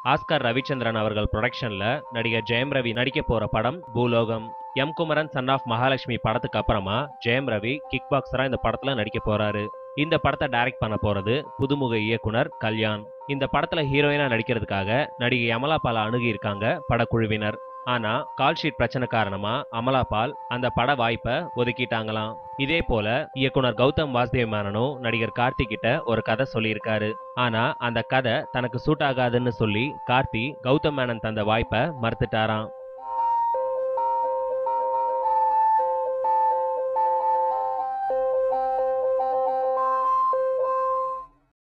Oscar Ravichandran அவர்கள் ப்ரொடக்ஷன்ல நடிகர் ஜெயம் ரவி நடிக்க போற படம் Bhoolokam M Kumaran son of Mahalakshmi படத்துக்கு அப்புறமா ஜெயம் ரவி கிக் பாக்ஸரா இந்த படத்துல நடிக்க போறாரு இந்த படத்தை டைரக்ட் பண்ண போறது புதுமுக இயக்குனர் கல்யாண் இந்த படத்துல ஹீரோயினா நடிக்கிறதுக்காக நடிகை அமலா பால் அணுகி இருக்காங்க படக்குழுவினர் ஆனா கால் ஷீட் பிரச்சனை காரணமா அமலா பால் அந்த பட வாய்ப்பை ஒதுக்கிட்டாங்களாம் இதே போல இயக்குனர் கௌதம் வாசுதேவ் மேனனும் நடிகர் கார்த்திக் கிட்ட ஒரு கதை சொல்லியிருக்காரு ஆனா அந்த கதை தனக்கு சூட் ஆகாதுன்னு சொல்லி கார்த்தி கௌதம் மேனன் தந்த வாய்ப்பை மறுத்துட்டாராம்